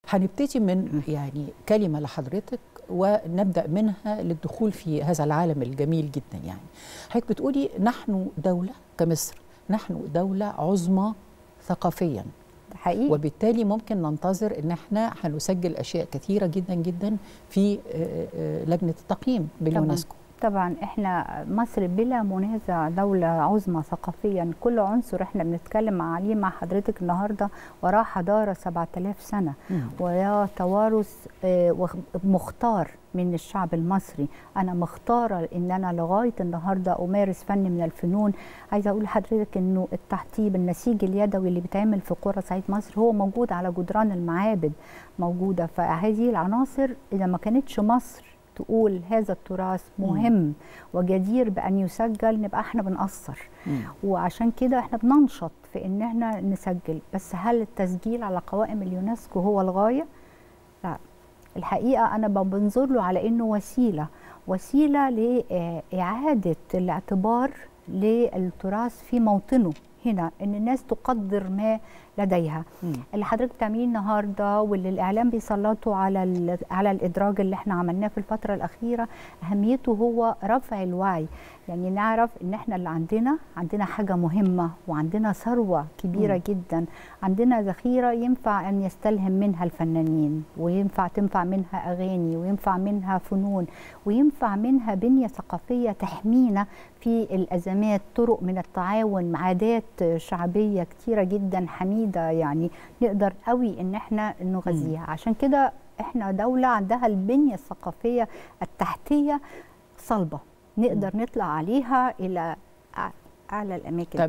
هنبتدي من يعني كلمة لحضرتك ونبدأ منها للدخول في هذا العالم الجميل جدا يعني حضرتك بتقولي نحن دولة كمصر نحن دولة عظمى ثقافيا حقيقي وبالتالي ممكن ننتظر ان احنا هنسجل اشياء كثيره جدا جدا في لجنه التقييم باليونسكو طبعا احنا مصر بلا منازع دولة عظمى ثقافيا كل عنصر احنا بنتكلم عليه مع حضرتك النهارده وراه حضارة 7000 سنة وراه توارث مختار من الشعب المصري انا مختاره ان انا لغايه النهارده امارس فن من الفنون عايزه اقول لحضرتك انه التحطيب النسيج اليدوي اللي بيتعمل في قرى صعيد مصر هو موجود على جدران المعابد موجوده فهذه العناصر اذا ما كانتش مصر تقول هذا التراث مهم مم. وجدير بان يسجل نبقى احنا بنقصر مم. وعشان كده احنا بننشط في ان احنا نسجل بس هل التسجيل على قوائم اليونسكو هو الغايه لا الحقيقه انا بنظر له على انه وسيله وسيله لاعاده الاعتبار للتراث في موطنه هنا ان الناس تقدر ما لديها مم. اللي حضرتك بتعمليه النهارده واللي الاعلام بيسلطوا على على الادراج اللي احنا عملناه في الفتره الاخيره اهميته هو رفع الوعي يعني نعرف ان احنا اللي عندنا عندنا حاجه مهمه وعندنا ثروه كبيره مم. جدا عندنا ذخيره ينفع ان يستلهم منها الفنانين وينفع تنفع منها اغاني وينفع منها فنون وينفع منها بنيه ثقافيه تحمينا في الازمات طرق من التعاون عادات شعبيه كتيره جدا حميده يعني نقدر قوي ان احنا نغذيها عشان كده احنا دوله عندها البنيه الثقافيه التحتيه صلبه نقدر نطلع عليها الى اعلى الاماكن